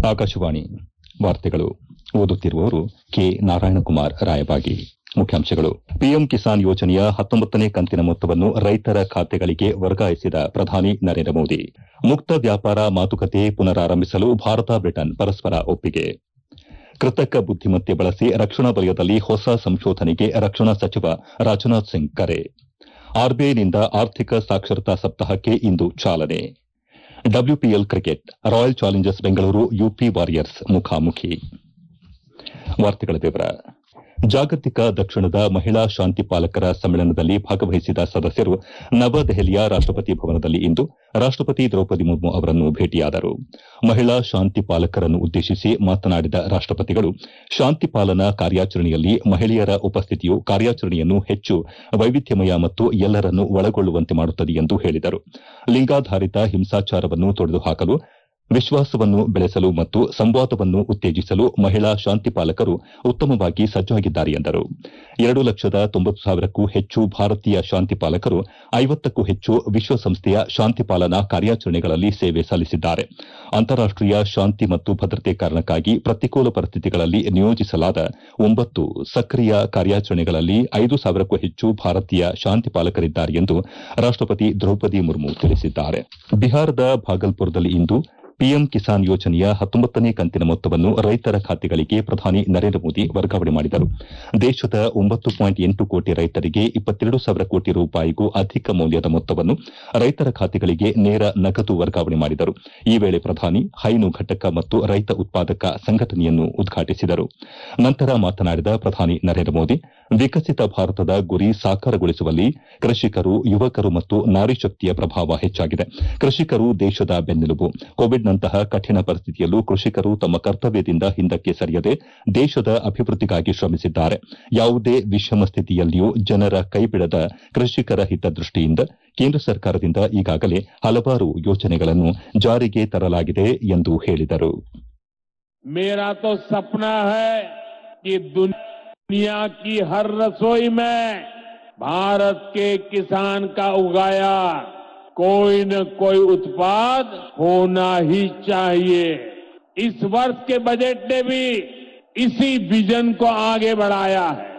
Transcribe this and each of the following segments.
ಆಕಾಶವಾಣಿ ವಾರ್ತೆಗಳು ಓದುತ್ತಿರುವವರು ಕೆ ನಾರಾಯಣಕುಮಾರ್ ರಾಯಬಾಗಿ ಮುಖ್ಯಾಂಶಗಳು ಪಿಎಂ ಕಿಸಾನ್ ಯೋಜನೆಯ ಹತ್ತೊಂಬತ್ತನೇ ಕಂತಿನ ಮೊತ್ತವನ್ನು ರೈತರ ಖಾತೆಗಳಿಗೆ ವರ್ಗಾಯಿಸಿದ ಪ್ರಧಾನಿ ನರೇಂದ್ರ ಮೋದಿ ಮುಕ್ತ ವ್ಯಾಪಾರ ಮಾತುಕತೆ ಪುನರಾರಂಭಿಸಲು ಭಾರತ ಬ್ರಿಟನ್ ಪರಸ್ಪರ ಒಪ್ಪಿಗೆ ಕೃತಕ ಬುದ್ದಿಮತ್ತೆ ಬಳಸಿ ರಕ್ಷಣಾ ವಲಯದಲ್ಲಿ ಹೊಸ ಸಂಶೋಧನೆಗೆ ರಕ್ಷಣಾ ಸಚಿವ ರಾಜನಾಥ್ ಸಿಂಗ್ ಕರೆ ಆರ್ಬಿಐನಿಂದ ಆರ್ಥಿಕ ಸಾಕ್ಷರತಾ ಸಪ್ತಾಹಕ್ಕೆ ಇಂದು ಚಾಲನೆ WPL cricket Royal Challengers Bengaluru UP Warriors ಮುಖಾಮುಖಿ ಜಾಗತಿಕ ದಕ್ಷಿಣದ ಮಹಿಳಾ ಶಾಂತಿ ಪಾಲಕರ ಸಮ್ಮೇಳನದಲ್ಲಿ ಭಾಗವಹಿಸಿದ ಸದಸ್ಯರು ನವದೆಹಲಿಯ ರಾಷ್ಟಪತಿ ಭವನದಲ್ಲಿ ಇಂದು ರಾಷ್ಟಪತಿ ದ್ರೌಪದಿ ಮುರ್ಮು ಅವರನ್ನು ಭೇಟಿಯಾದರು ಮಹಿಳಾ ಶಾಂತಿ ಪಾಲಕರನ್ನು ಉದ್ದೇಶಿಸಿ ಮಾತನಾಡಿದ ರಾಷ್ಟಪತಿಗಳು ಶಾಂತಿ ಪಾಲನಾ ಕಾರ್ಯಾಚರಣೆಯಲ್ಲಿ ಮಹಿಳೆಯರ ಉಪಸ್ಥಿತಿಯು ಕಾರ್ಯಾಚರಣೆಯನ್ನು ಹೆಚ್ಚು ವೈವಿಧ್ಯಮಯ ಮತ್ತು ಎಲ್ಲರನ್ನೂ ಒಳಗೊಳ್ಳುವಂತೆ ಮಾಡುತ್ತದೆ ಎಂದು ಹೇಳಿದರು ಲಿಂಗಾಧಾರಿತ ಹಿಂಸಾಚಾರವನ್ನು ತೊಡೆದುಹಾಕಲು ವಿಶ್ವಾಸವನ್ನು ಬೆಳೆಸಲು ಮತ್ತು ಸಂವಾದವನ್ನು ಉತ್ತೇಜಿಸಲು ಮಹಿಳಾ ಶಾಂತಿ ಪಾಲಕರು ಉತ್ತಮವಾಗಿ ಸಜ್ಜಾಗಿದ್ದಾರೆ ಎಂದರು ಎರಡು ಲಕ್ಷದ ತೊಂಬತ್ತು ಸಾವಿರಕ್ಕೂ ಹೆಚ್ಚು ಭಾರತೀಯ ಶಾಂತಿ ಪಾಲಕರು ಐವತ್ತಕ್ಕೂ ಹೆಚ್ಚು ವಿಶ್ವಸಂಸ್ಥೆಯ ಶಾಂತಿ ಪಾಲನಾ ಕಾರ್ಯಾಚರಣೆಗಳಲ್ಲಿ ಸೇವೆ ಸಲ್ಲಿಸಿದ್ದಾರೆ ಅಂತಾರಾಷ್ಟೀಯ ಶಾಂತಿ ಮತ್ತು ಭದ್ರತೆ ಕಾರಣಕ್ಕಾಗಿ ಪ್ರತಿಕೂಲ ಪರಿಸ್ಥಿತಿಗಳಲ್ಲಿ ನಿಯೋಜಿಸಲಾದ ಒಂಬತ್ತು ಸಕ್ರಿಯ ಕಾರ್ಯಾಚರಣೆಗಳಲ್ಲಿ ಐದು ಸಾವಿರಕ್ಕೂ ಹೆಚ್ಚು ಭಾರತೀಯ ಶಾಂತಿ ಪಾಲಕರಿದ್ದಾರೆ ಎಂದು ರಾಷ್ಟಪತಿ ದ್ರೌಪದಿ ಮುರ್ಮು ತಿಳಿಸಿದ್ದಾರೆ ಬಿಹಾರದ ಭಾಗಲ್ಪುರದಲ್ಲಿ ಇಂದು ಪಿಎಂ ಕಿಸಾನ್ ಯೋಜನೆಯ ಹತ್ತೊಂಬತ್ತನೇ ಕಂತಿನ ಮೊತ್ತವನ್ನು ರೈತರ ಖಾತೆಗಳಿಗೆ ಪ್ರಧಾನಿ ನರೇಂದ್ರ ಮೋದಿ ವರ್ಗಾವಣೆ ಮಾಡಿದರು ದೇಶದ ಒಂಬತ್ತು ಪಾಯಿಂಟ್ ಎಂಟು ಕೋಟಿ ರೈತರಿಗೆ ಇಪ್ಪತ್ತೆರಡು ಸಾವಿರ ಕೋಟಿ ರೂಪಾಯಿಗೂ ಅಧಿಕ ಮೌಲ್ಯದ ಮೊತ್ತವನ್ನು ರೈತರ ಖಾತೆಗಳಿಗೆ ನೇರ ನಗದು ವರ್ಗಾವಣೆ ಮಾಡಿದರು ಈ ವೇಳೆ ಪ್ರಧಾನಿ ಹೈನು ಘಟಕ ಮತ್ತು ರೈತ ಉತ್ಪಾದಕ ಸಂಘಟನೆಯನ್ನು ಉದ್ಘಾಟಿಸಿದರು ನಂತರ ಮಾತನಾಡಿದ ಪ್ರಧಾನಿ ನರೇಂದ್ರ ಮೋದಿ ವಿಕಸಿತ ಭಾರತದ ಗುರಿ ಸಾಕಾರಗೊಳಿಸುವಲ್ಲಿ ಕೃಷಿಕರು ಯುವಕರು ಮತ್ತು ನಾರಿಶಕ್ತಿಯ ಪ್ರಭಾವ ಹೆಚ್ಚಾಗಿದೆ ಕೃಷಿಕರು ದೇಶದ ಬೆನ್ನೆಲುಬು ಕೋವಿಡ್ನಂತಹ ಕಠಿಣ ಪರಿಸ್ಥಿತಿಯಲ್ಲೂ ಕೃಷಿಕರು ತಮ್ಮ ಕರ್ತವ್ಯದಿಂದ ಹಿಂದಕ್ಕೆ ಸರಿಯದೆ ದೇಶದ ಅಭಿವೃದ್ದಿಗಾಗಿ ಶ್ರಮಿಸಿದ್ದಾರೆ ಯಾವುದೇ ವಿಷಮ ಸ್ಥಿತಿಯಲ್ಲಿಯೂ ಜನರ ಕೈಬಿಡದ ಕೃಷಿಕರ ಹಿತದೃಷ್ಟಿಯಿಂದ ಕೇಂದ್ರ ಸರ್ಕಾರದಿಂದ ಈಗಾಗಲೇ ಹಲವಾರು ಯೋಜನೆಗಳನ್ನು ಜಾರಿಗೆ ತರಲಾಗಿದೆ ಎಂದು ಹೇಳಿದರು मेरा तो सपना है कि दुनिया की हर रसोई में भारत के किसान का उगाया कोई न कोई उत्पाद होना ही चाहिए इस वर्ष के बजट ने भी इसी विजन को आगे बढ़ाया है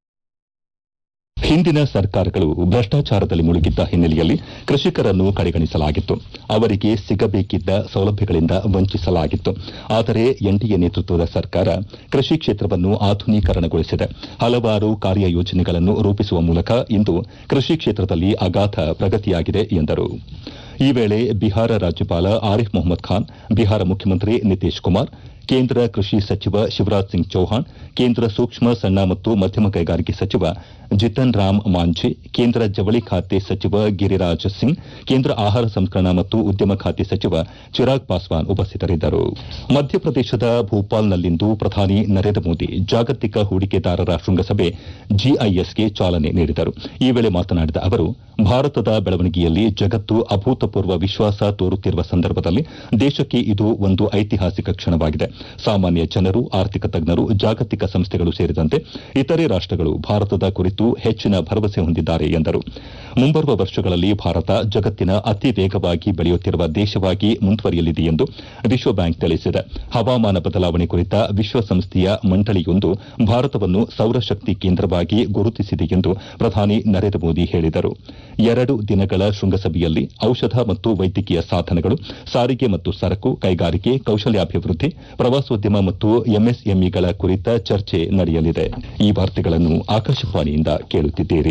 ಹಿಂದಿನ ಸರ್ಕಾರಗಳು ಭ್ರಷ್ಟಾಚಾರದಲ್ಲಿ ಮುಳುಗಿದ್ದ ಹಿನ್ನೆಲೆಯಲ್ಲಿ ಕೃಷಿಕರನ್ನು ಕಡೆಗಣಿಸಲಾಗಿತ್ತು ಅವರಿಗೆ ಸಿಗಬೇಕಿದ್ದ ಸೌಲಭ್ಯಗಳಿಂದ ವಂಚಿಸಲಾಗಿತ್ತು ಆದರೆ ಎನ್ಡಿಎ ನೇತೃತ್ವದ ಸರ್ಕಾರ ಕೃಷಿ ಕ್ಷೇತ್ರವನ್ನು ಆಧುನೀಕರಣಗೊಳಿಸಿದೆ ಹಲವಾರು ಕಾರ್ಯಯೋಜನೆಗಳನ್ನು ರೂಪಿಸುವ ಮೂಲಕ ಇಂದು ಕೃಷಿ ಕ್ಷೇತ್ರದಲ್ಲಿ ಅಗಾಧ ಪ್ರಗತಿಯಾಗಿದೆ ಎಂದರು ಈ ವೇಳೆ ಬಿಹಾರ ರಾಜ್ಯಪಾಲ ಆರಿಫ್ ಮೊಹಮ್ಮದ್ ಖಾನ್ ಬಿಹಾರ ಮುಖ್ಯಮಂತ್ರಿ ನಿತೀಶ್ ಕುಮಾರ್ ಕೇಂದ್ರ ಕೃಷಿ ಸಚಿವ ಶಿವರಾಜ್ ಸಿಂಗ್ ಚೌಹಾಣ್ ಕೇಂದ್ರ ಸೂಕ್ಷ್ಮ ಸಣ್ಣ ಮತ್ತು ಮಧ್ಯಮ ಕೈಗಾರಿಕೆ ಸಚಿವ ಜಿತನ್ ರಾಮ್ ಮಾಂಝಿ ಕೇಂದ್ರ ಜವಳಿ ಖಾತೆ ಸಚಿವ ಗಿರಿರಾಜ್ ಸಿಂಗ್ ಕೇಂದ್ರ ಆಹಾರ ಸಂಸ್ಕರಣಾ ಮತ್ತು ಉದ್ಯಮ ಖಾತೆ ಸಚಿವ ಚಿರಾಗ್ ಪಾಸ್ವಾನ್ ಉಪಸ್ಥಿತರಿದ್ದರು ಮಧ್ಯಪ್ರದೇಶದ ಭೋಪಾಲ್ನಲ್ಲಿಂದು ಪ್ರಧಾನಿ ನರೇಂದ್ರ ಮೋದಿ ಜಾಗತಿಕ ಹೂಡಿಕೆದಾರರ ಶೃಂಗಸಭೆ ಜಿಐಎಸ್ಗೆ ಚಾಲನೆ ನೀಡಿದರು ಈ ವೇಳೆ ಮಾತನಾಡಿದ ಅವರು ಭಾರತದ ಬೆಳವಣಿಗೆಯಲ್ಲಿ ಜಗತ್ತು ಅಭೂತಪೂರ್ವ ವಿಶ್ವಾಸ ತೋರುತ್ತಿರುವ ಸಂದರ್ಭದಲ್ಲಿ ದೇಶಕ್ಕೆ ಇದು ಒಂದು ಐತಿಹಾಸಿಕ ಕ್ಷಣವಾಗಿದೆ ಸಾಮಾನ್ಯ ಜನರು ಆರ್ಥಿಕ ತಜ್ಞರು ಜಾಗತಿಕ ಸಂಸ್ಥೆಗಳು ಸೇರಿದಂತೆ ಇತರೆ ರಾಷ್ಟಗಳು ಭಾರತದ ಕುರಿತು ಹೆಚ್ಚಿನ ಭರವಸೆ ಹೊಂದಿದ್ದಾರೆ ಎಂದರು ಮುಂಬರುವ ವರ್ಷಗಳಲ್ಲಿ ಭಾರತ ಜಗತ್ತಿನ ಅತಿ ವೇಗವಾಗಿ ಬೆಳೆಯುತ್ತಿರುವ ದೇಶವಾಗಿ ಮುಂದುವರಿಯಲಿದೆ ಎಂದು ವಿಶ್ವ ಬ್ಯಾಂಕ್ ತಿಳಿಸಿದೆ ಹವಾಮಾನ ಬದಲಾವಣೆ ಕುರಿತ ವಿಶ್ವಸಂಸ್ಥೆಯ ಮಂಡಳಿಯೊಂದು ಭಾರತವನ್ನು ಸೌರಶಕ್ತಿ ಕೇಂದ್ರವಾಗಿ ಗುರುತಿಸಿದೆ ಎಂದು ಪ್ರಧಾನಿ ನರೇಂದ್ರ ಮೋದಿ ಹೇಳಿದರು ಎರಡು ದಿನಗಳ ಶೃಂಗಸಭೆಯಲ್ಲಿ ಔಷಧ ಮತ್ತು ವೈದ್ಯಕೀಯ ಸಾಧನಗಳು ಸಾರಿಗೆ ಮತ್ತು ಸರಕು ಕೈಗಾರಿಕೆ ಕೌಶಲ್ಯಾಭಿವೃದ್ಧಿ ಪ್ರವಾಸೋದ್ಯಮ ಮತ್ತು ಎಂಎಸ್ಎಂಇಗಳ ಕುರಿತ ಚರ್ಚೆ ನಡೆಯಲಿದೆ ಈ ವಾರ್ತೆಗಳನ್ನು ಆಕಾಶವಾಣಿಯಿಂದ ಕೇಳುತ್ತಿದ್ದೀರಿ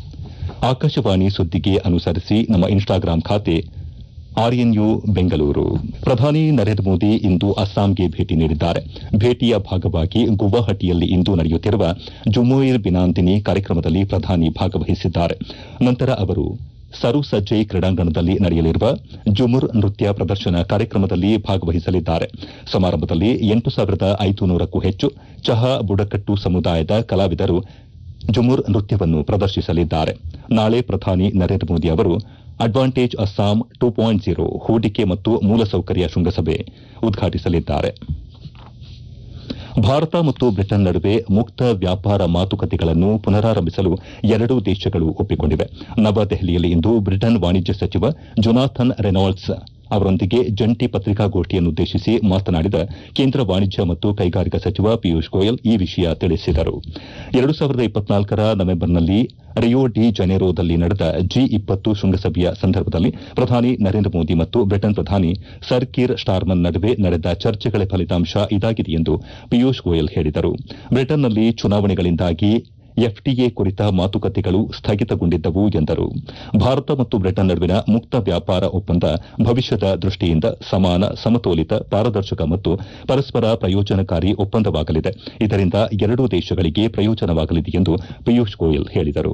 ಆಕಾಶವಾಣಿ ಸುದ್ದಿಗೆ ಅನುಸರಿಸಿ ನಮ್ಮ ಇನ್ಸ್ಟಾಗ್ರಾಂ ಖಾತೆ ಆರ್ಎನ್ಯು ಬೆಂಗಳೂರು ಪ್ರಧಾನಿ ನರೇಂದ್ರ ಮೋದಿ ಇಂದು ಅಸ್ಸಾಂಗೆ ಭೇಟಿ ನೀಡಿದ್ದಾರೆ ಭೇಟಿಯ ಭಾಗವಾಗಿ ಗುವಾಹಟಿಯಲ್ಲಿ ಇಂದು ನಡೆಯುತ್ತಿರುವ ಜುಮೋಯಿರ್ ಬಿನಾಂದಿನಿ ಕಾರ್ಯಕ್ರಮದಲ್ಲಿ ಪ್ರಧಾನಿ ಭಾಗವಹಿಸಿದ್ದಾರೆ ನಂತರ ಅವರು ಸರುಸಜ್ಜೈ ಕ್ರೀಡಾಂಗಣದಲ್ಲಿ ನಡೆಯಲಿರುವ ಜುಮುರ್ ನೃತ್ಯ ಪ್ರದರ್ಶನ ಕಾರ್ಯಕ್ರಮದಲ್ಲಿ ಭಾಗವಹಿಸಲಿದ್ದಾರೆ ಸಮಾರಂಭದಲ್ಲಿ ಎಂಟು ಸಾವಿರದ ಐದುನೂರಕ್ಕೂ ಹೆಚ್ಚು ಚಹಾ ಬುಡಕಟ್ಟು ಸಮುದಾಯದ ಕಲಾವಿದರು ಜುಮುರ್ ನೃತ್ಯವನ್ನು ಪ್ರದರ್ಶಿಸಲಿದ್ದಾರೆ ನಾಳೆ ಪ್ರಧಾನಿ ನರೇಂದ್ರ ಮೋದಿ ಅವರು advantage Assam two point zero ಹೂಡಿಕೆ ಮತ್ತು ಮೂಲಸೌಕರ್ಯ ಶೃಂಗಸಭೆ ಉದ್ಘಾಟಿಸಲಿದ್ದಾರೆ ಭಾರತ ಮತ್ತು ಬ್ರಿಟನ್ ನಡುವೆ ಮುಕ್ತ ವ್ಯಾಪಾರ ಮಾತುಕತೆಗಳನ್ನು ಪುನರಾರಂಭಿಸಲು ಎರಡೂ ದೇಶಗಳು ಒಪ್ಪಿಕೊಂಡಿವೆ ನವದೆಹಲಿಯಲ್ಲಿ ಇಂದು ಬ್ರಿಟನ್ ವಾಣಿಜ್ಯ ಸಚಿವ ಜೊನಾಥನ್ ರೆನಾಲ್ಡ್ಸ್ ಅವರೊಂದಿಗೆ ಜಂಟಿ ಪತ್ರಿಕಾಗೋಷ್ಠಿಯನ್ನುದ್ದೇಶಿಸಿ ಮಾತನಾಡಿದ ಕೇಂದ್ರ ವಾಣಿಜ್ಯ ಮತ್ತು ಕೈಗಾರಿಕಾ ಸಚಿವ ಪಿಯೂಷ್ ಗೋಯಲ್ ಈ ವಿಷಯ ತಿಳಿಸಿದರು ಎರಡು ಸಾವಿರದ ಇಪ್ಪತ್ನಾಲ್ಕರ ನವೆಂಬರ್ನಲ್ಲಿ ರಿಯೋ ಡಿ ಜನೇರೋದಲ್ಲಿ ನಡೆದ ಜಿ ಇಪ್ಪತ್ತು ಶೃಂಗಸಭೆಯ ಸಂದರ್ಭದಲ್ಲಿ ಪ್ರಧಾನಿ ನರೇಂದ್ರ ಮೋದಿ ಮತ್ತು ಬ್ರಿಟನ್ ಪ್ರಧಾನಿ ಸರ್ ಕೀರ್ ಸ್ಟಾರ್ಮನ್ ನಡುವೆ ನಡೆದ ಚರ್ಚೆಗಳ ಫಲಿತಾಂಶ ಇದಾಗಿದೆ ಎಂದು ಪಿಯೂಷ್ ಗೋಯಲ್ ಹೇಳಿದರು ಬ್ರಿಟನ್ನಲ್ಲಿ ಚುನಾವಣೆಗಳಿಂದಾಗಿ ಎಫ್ಟಿಎ ಕುರಿತ ಮಾತುಕತೆಗಳು ಸ್ಥಗಿತಗೊಂಡಿದ್ದವು ಎಂದರು ಭಾರತ ಮತ್ತು ಬ್ರಿಟನ್ ನಡುವಿನ ಮುಕ್ತ ವ್ಯಾಪಾರ ಒಪ್ಪಂದ ಭವಿಷ್ಯದ ದೃಷ್ಟಿಯಿಂದ ಸಮಾನ ಸಮತೋಲಿತ ಪಾರದರ್ಶಕ ಮತ್ತು ಪರಸ್ಪರ ಪ್ರಯೋಜನಕಾರಿ ಒಪ್ಪಂದವಾಗಲಿದೆ ಇದರಿಂದ ಎರಡೂ ದೇಶಗಳಿಗೆ ಪ್ರಯೋಜನವಾಗಲಿದೆ ಎಂದು ಪಿಯೂಷ್ ಗೋಯಲ್ ಹೇಳಿದರು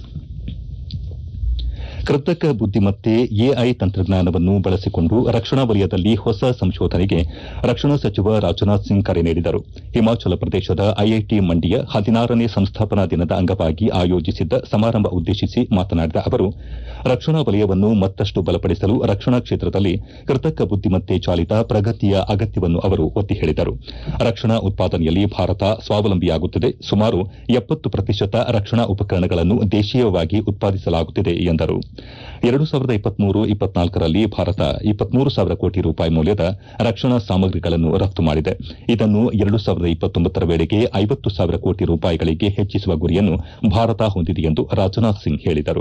ಕೃತಕ ಬುದ್ದಿಮತ್ತೆ ಎಐ ತಂತ್ರಜ್ಞಾನವನ್ನು ಬಳಸಿಕೊಂಡು ರಕ್ಷಣಾ ವಲಯದಲ್ಲಿ ಹೊಸ ಸಂಶೋಧನೆಗೆ ರಕ್ಷಣಾ ಸಚಿವ ರಾಜನಾಥ್ ಸಿಂಗ್ ಕರೆ ನೀಡಿದರು ಹಿಮಾಚಲ ಪ್ರದೇಶದ ಐಐಟಿ ಮಂಡಿಯ ಹದಿನಾರನೇ ಸಂಸ್ಥಾಪನಾ ದಿನದ ಅಂಗವಾಗಿ ಆಯೋಜಿಸಿದ್ದ ಸಮಾರಂಭ ಉದ್ದೇಶಿಸಿ ಮಾತನಾಡಿದ ಅವರು ರಕ್ಷಣಾ ವಲಯವನ್ನು ಮತ್ತಷ್ಟು ಬಲಪಡಿಸಲು ರಕ್ಷಣಾ ಕ್ಷೇತ್ರದಲ್ಲಿ ಕೃತಕ ಬುದ್ದಿಮತ್ತೆ ಚಾಲಿತ ಪ್ರಗತಿಯ ಅಗತ್ಯವನ್ನು ಅವರು ಒತ್ತಿ ಹೇಳಿದರು ರಕ್ಷಣಾ ಉತ್ಪಾದನೆಯಲ್ಲಿ ಭಾರತ ಸ್ವಾವಲಂಬಿಯಾಗುತ್ತಿದೆ ಸುಮಾರು ಎಪ್ಪತ್ತು ಪ್ರತಿಶತ ರಕ್ಷಣಾ ಉಪಕರಣಗಳನ್ನು ದೇಶೀಯವಾಗಿ ಉತ್ಪಾದಿಸಲಾಗುತ್ತಿದೆ ಎಂದರು ಎರಡು ಸಾವಿರದ ಇಪ್ಪತ್ಮೂರು ಇಪ್ಪತ್ನಾಲ್ಕರಲ್ಲಿ ಭಾರತ ಇಪ್ಪತ್ಮೂರು ಸಾವಿರ ಕೋಟಿ ರೂಪಾಯಿ ಮೌಲ್ಯದ ರಕ್ಷಣಾ ಸಾಮಗ್ರಿಗಳನ್ನು ರಫ್ತು ಮಾಡಿದೆ ಇದನ್ನು ಎರಡು ಸಾವಿರದ ಇಪ್ಪತ್ತೊಂಬತ್ತರ ವೇಳೆಗೆ ಐವತ್ತು ಸಾವಿರ ಕೋಟಿ ರೂಪಾಯಿಗಳಿಗೆ ಹೆಚ್ಚಿಸುವ ಗುರಿಯನ್ನು ಭಾರತ ಹೊಂದಿದೆ ಎಂದು ರಾಜನಾಥ್ ಸಿಂಗ್ ಹೇಳಿದರು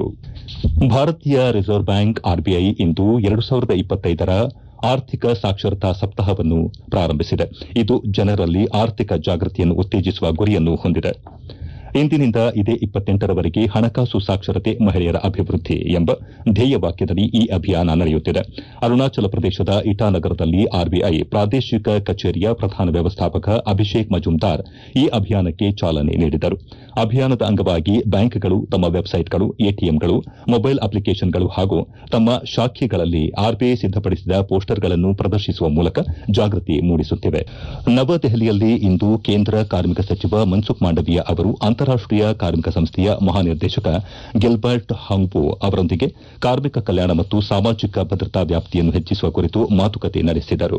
ಭಾರತೀಯ ರಿಸರ್ವ್ ಬ್ಯಾಂಕ್ ಆರ್ಬಿಐ ಇಂದು ಎರಡು ಸಾವಿರದ ಇಪ್ಪತ್ತೈದರ ಆರ್ಥಿಕ ಸಾಕ್ಷರತಾ ಸಪ್ತಾಹವನ್ನು ಪ್ರಾರಂಭಿಸಿದೆ ಇದು ಜನರಲ್ಲಿ ಆರ್ಥಿಕ ಜಾಗೃತಿಯನ್ನು ಉತ್ತೇಜಿಸುವ ಗುರಿಯನ್ನು ಹೊಂದಿದೆ ಇಂದಿನಿಂದ ಇದೇ ಇಪ್ಪತ್ತೆಂಟರವರೆಗೆ ಹಣಕಾಸು ಸಾಕ್ಷರತೆ ಮಹಿಳೆಯರ ಅಭಿವೃದ್ಧಿ ಎಂಬ ಧ್ಯೇಯವಾಕ್ಯದಡಿ ಈ ಅಭಿಯಾನ ನಡೆಯುತ್ತಿದೆ ಅರುಣಾಚಲ ಪ್ರದೇಶದ ಇಟಾನಗರದಲ್ಲಿ ಆರ್ಬಿಐ ಪ್ರಾದೇಶಿಕ ಕಚೇರಿಯ ಪ್ರಧಾನ ವ್ಯವಸ್ಥಾಪಕ ಅಭಿಷೇಕ್ ಮಜುಮ್ದಾರ್ ಈ ಅಭಿಯಾನಕ್ಕೆ ಚಾಲನೆ ನೀಡಿದರು ಅಭಿಯಾನದ ಅಂಗವಾಗಿ ಬ್ಯಾಂಕ್ಗಳು ತಮ್ಮ ವೆಬ್ಸೈಟ್ಗಳು ಎಟಿಎಂಗಳು ಮೊಬೈಲ್ ಅಪ್ಲಿಕೇಷನ್ಗಳು ಹಾಗೂ ತಮ್ಮ ಶಾಖೆಗಳಲ್ಲಿ ಆರ್ಬಿಐ ಸಿದ್ದಪಡಿಸಿದ ಪೋಸ್ಟರ್ಗಳನ್ನು ಪ್ರದರ್ಶಿಸುವ ಮೂಲಕ ಜಾಗೃತಿ ಮೂಡಿಸುತ್ತಿವೆ ನವದೆಹಲಿಯಲ್ಲಿ ಇಂದು ಕೇಂದ್ರ ಕಾರ್ಮಿಕ ಸಚಿವ ಮನ್ಸುಖ್ ಮಾಂಡವೀಯ ಅವರು ಅಂತಾರಾಷ್ಟೀಯ ಕಾರ್ಮಿಕ ಸಂಸ್ಥೆಯ ಮಹಾನಿರ್ದೇಶಕ ಗಿಲ್ಬರ್ಟ್ ಹಂಗ್ಪೋ ಅವರೊಂದಿಗೆ ಕಾರ್ಮಿಕ ಕಲ್ಯಾಣ ಮತ್ತು ಸಾಮಾಜಿಕ ಭದ್ರತಾ ವ್ಯಾಪ್ತಿಯನ್ನು ಹೆಚ್ಚಿಸುವ ಕುರಿತು ಮಾತುಕತೆ ನಡೆಸಿದರು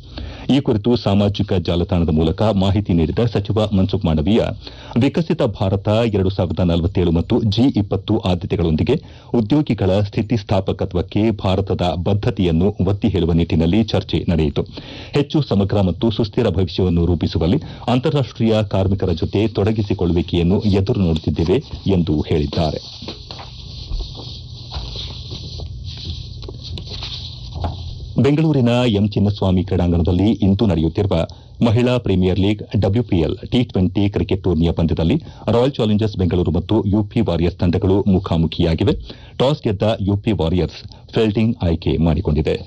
ಈ ಕುರಿತು ಸಾಮಾಜಿಕ ಜಾಲತಾಣದ ಮೂಲಕ ಮಾಹಿತಿ ನೀಡಿದ ಸಚಿವ ಮನ್ಸುಖ್ ಮಾಂಡವೀಯ ವಿಕಸಿತ ಭಾರತ ಎರಡು ಸಾವಿರದ ನಲವತ್ತೇಳು ಮತ್ತು ಜಿ ಇಪ್ಪತ್ತು ಆದ್ಯತೆಗಳೊಂದಿಗೆ ಉದ್ಯೋಗಿಗಳ ಸ್ಥಿತಿಸ್ಥಾಪಕತ್ವಕ್ಕೆ ಭಾರತದ ಬದ್ದತೆಯನ್ನು ಒತ್ತಿ ಹೇಳುವ ನಿಟ್ಟಿನಲ್ಲಿ ಚರ್ಚೆ ನಡೆಯಿತು ಹೆಚ್ಚು ಸಮಗ್ರ ಮತ್ತು ಸುಸ್ಥಿರ ಭವಿಷ್ಯವನ್ನು ರೂಪಿಸುವಲ್ಲಿ ಅಂತಾರಾಷ್ಟೀಯ ಕಾರ್ಮಿಕರ ಜೊತೆ ತೊಡಗಿಸಿಕೊಳ್ಳುವಿಕೆಯನ್ನು ಎದುರು ನೋಡುತ್ತಿದ್ದೇವೆ ಎಂದು ಹೇಳಿದ್ದಾರೆ ಬೆಂಗಳೂರಿನ ಎಂ ಚಿನ್ನಸ್ವಾಮಿ ಕ್ರೀಡಾಂಗಣದಲ್ಲಿ ಇಂದು ನಡೆಯುತ್ತಿರುವ ಮಹಿಳಾ premier league WPL T twenty cricket ಟೂರ್ನಿಯ ಪಂದ್ಯದಲ್ಲಿ ರಾಯಲ್ ಚಾಲೆಂಜರ್ಸ್ ಬೆಂಗಳೂರು ಮತ್ತು ಯುಪಿ ವಾರಿಯರ್ಸ್ ತಂಡಗಳು ಮುಖಾಮುಖಿಯಾಗಿವೆ ಟಾಸ್ ಗೆದ್ದ ಯುಪಿ ವಾರಿಯರ್ಸ್ ಫೀಲ್ಡಿಂಗ್ ಆಯ್ಕೆ ಮಾಡಿಕೊಂಡಿದೆ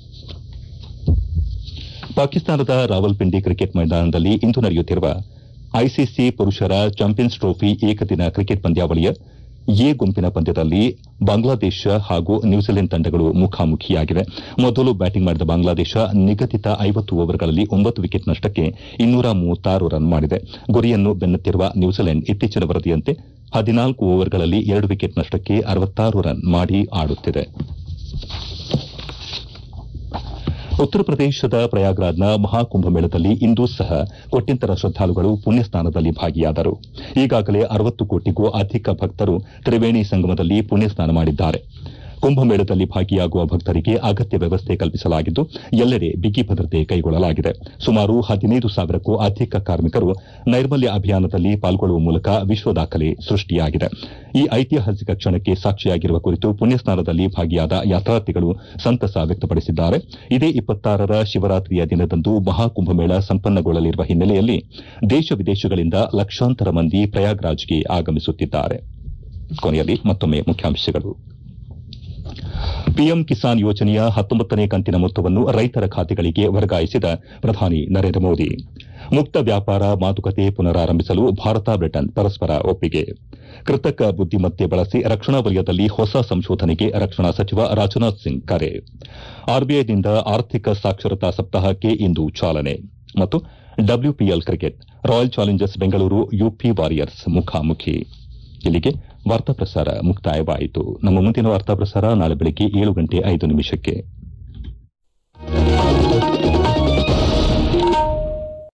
ಪಾಕಿಸ್ತಾನದ ರಾವಲ್ಪಿಂಡಿ ಕ್ರಿಕೆಟ್ ಮೈದಾನದಲ್ಲಿ ಇಂದು ನಡೆಯುತ್ತಿರುವ ಐಸಿಸಿ ಪುರುಷರ ಚಾಂಪಿಯನ್ಸ್ ಟ್ರೋಫಿ ಏಕದಿನ ಕ್ರಿಕೆಟ್ ಪಂದ್ಯಾವಳಿಯ ಎ ಗುಂಪಿನ ಪಂದ್ಯದಲ್ಲಿ ಬಾಂಗ್ಲಾದೇಶ ಹಾಗೂ ನ್ಯೂಜಿಲೆಂಡ್ ತಂಡಗಳು ಮುಖಾಮುಖಿಯಾಗಿವೆ ಮೊದಲು ಬ್ಯಾಟಿಂಗ್ ಮಾಡಿದ ಬಾಂಗ್ಲಾದೇಶ ನಿಗದಿತ ಐವತ್ತು ಓವರ್ಗಳಲ್ಲಿ ಒಂಬತ್ತು ವಿಕೆಟ್ ನಷ್ಟಕ್ಕೆ ಇನ್ನೂರ ಮೂವತ್ತಾರು ರನ್ ಮಾಡಿದೆ ಗುರಿಯನ್ನು ಬೆನ್ನತ್ತಿರುವ ನ್ಯೂಜಿಲೆಂಡ್ ಇತ್ತೀಚಿನ ವರದಿಯಂತೆ ಹದಿನಾಲ್ಕು ಓವರ್ಗಳಲ್ಲಿ ಎರಡು ವಿಕೆಟ್ ನಷ್ಟಕ್ಕೆ ಅರವತ್ತಾರು ರನ್ ಮಾಡಿ ಆಡುತ್ತಿದೆ ಉತ್ತರ ಪ್ರದೇಶದ ಪ್ರಯಾಗ್ರಾಜ್ನ ಮಹಾಕುಂಭಮೇಳದಲ್ಲಿ ಇಂದೂ ಸಹ ಕೋಟ್ಯಂತರ ಶ್ರದ್ದಾಳುಗಳು ಪುಣ್ಯಸ್ನಾನದಲ್ಲಿ ಭಾಗಿಯಾದರು ಈಗಾಗಲೇ ಅರವತ್ತು ಕೋಟಿಗೂ ಅಧಿಕ ಭಕ್ತರು ತ್ರಿವೇಣಿ ಸಂಗಮದಲ್ಲಿ ಪುಣ್ಯಸ್ನಾನ ಮಾಡಿದ್ದಾರೆ ಕುಂಭಮೇಳದಲ್ಲಿ ಭಾಗಿಯಾಗುವ ಭಕ್ತರಿಗೆ ಅಗತ್ಯ ವ್ಯವಸ್ಥೆ ಕಲ್ಪಿಸಲಾಗಿದ್ದು ಎಲ್ಲೆಡೆ ಬಿಗಿ ಭದ್ರತೆ ಕೈಗೊಳ್ಳಲಾಗಿದೆ ಸುಮಾರು ಹದಿನೈದು ಸಾವಿರಕ್ಕೂ ಅಧಿಕ ಕಾರ್ಮಿಕರು ನೈರ್ಮಲ್ಯ ಅಭಿಯಾನದಲ್ಲಿ ಪಾಲ್ಗೊಳ್ಳುವ ಮೂಲಕ ವಿಶ್ವ ದಾಖಲೆ ಸೃಷ್ಟಿಯಾಗಿದೆ ಈ ಐತಿಹಾಸಿಕ ಕ್ಷಣಕ್ಕೆ ಸಾಕ್ಷಿಯಾಗಿರುವ ಕುರಿತು ಪುಣ್ಯಸ್ನಾನದಲ್ಲಿ ಭಾಗಿಯಾದ ಯಾತ್ರಾರ್ಥಿಗಳು ಸಂತಸ ವ್ಯಕ್ತಪಡಿಸಿದ್ದಾರೆ ಇದೇ ಇಪ್ಪತ್ತಾರರ ಶಿವರಾತ್ರಿಯ ದಿನದಂದು ಮಹಾಕುಂಭಮೇಳ ಸಂಪನ್ನಗೊಳ್ಳಲಿರುವ ಹಿನ್ನೆಲೆಯಲ್ಲಿ ದೇಶ ವಿದೇಶಗಳಿಂದ ಲಕ್ಷಾಂತರ ಮಂದಿ ಪ್ರಯಾಗ್ರಾಜ್ಗೆ ಆಗಮಿಸುತ್ತಿದ್ದಾರೆ ಕೊನೆಯಲ್ಲಿ ಮತ್ತೊಮ್ಮೆ ಮುಖ್ಯಾಂಶಗಳು ಪಿಎಂ ಕಿಸಾನ್ ಯೋಜನೆಯ ಹತ್ತೊಂಬತ್ತನೇ ಕಂತಿನ ಮೊತ್ತವನ್ನು ರೈತರ ಖಾತೆಗಳಿಗೆ ವರ್ಗಾಯಿಸಿದ ಪ್ರಧಾನಿ ನರೇಂದ್ರ ಮೋದಿ ಮುಕ್ತ ವ್ಯಾಪಾರ ಮಾತುಕತೆ ಪುನರಾರಂಭಿಸಲು ಭಾರತ ಬ್ರಿಟನ್ ಪರಸ್ಪರ ಒಪ್ಪಿಗೆ ಕೃತಕ ಬುದ್ದಿಮತ್ತೆ ಬಳಸಿ ರಕ್ಷಣಾ ವಲಯದಲ್ಲಿ ಹೊಸ ಸಂಶೋಧನೆಗೆ ರಕ್ಷಣಾ ಸಚಿವ ರಾಜನಾಥ್ ಸಿಂಗ್ ಕರೆ ಆರ್ಬಿಐನಿಂದ ಆರ್ಥಿಕ ಸಾಕ್ಷರತಾ ಸಪ್ತಾಹಕ್ಕೆ ಇಂದು ಚಾಲನೆ ಮತ್ತು WPL cricket Royal Challengers Bengaluru UP Warriors ಮುಖಾಮುಖಿ ಇಲ್ಲಿಗೆ ವಾರ್ತಾ ಪ್ರಸಾರ ಮುಕ್ತಾಯವಾಯಿತು ನಮ್ಮ ಮುಂದಿನ ವಾರ್ತಾ ಪ್ರಸಾರ ನಾಳೆ ಬೆಳಗ್ಗೆ ಏಳು ಗಂಟೆ ಐದು ನಿಮಿಷಕ್ಕೆ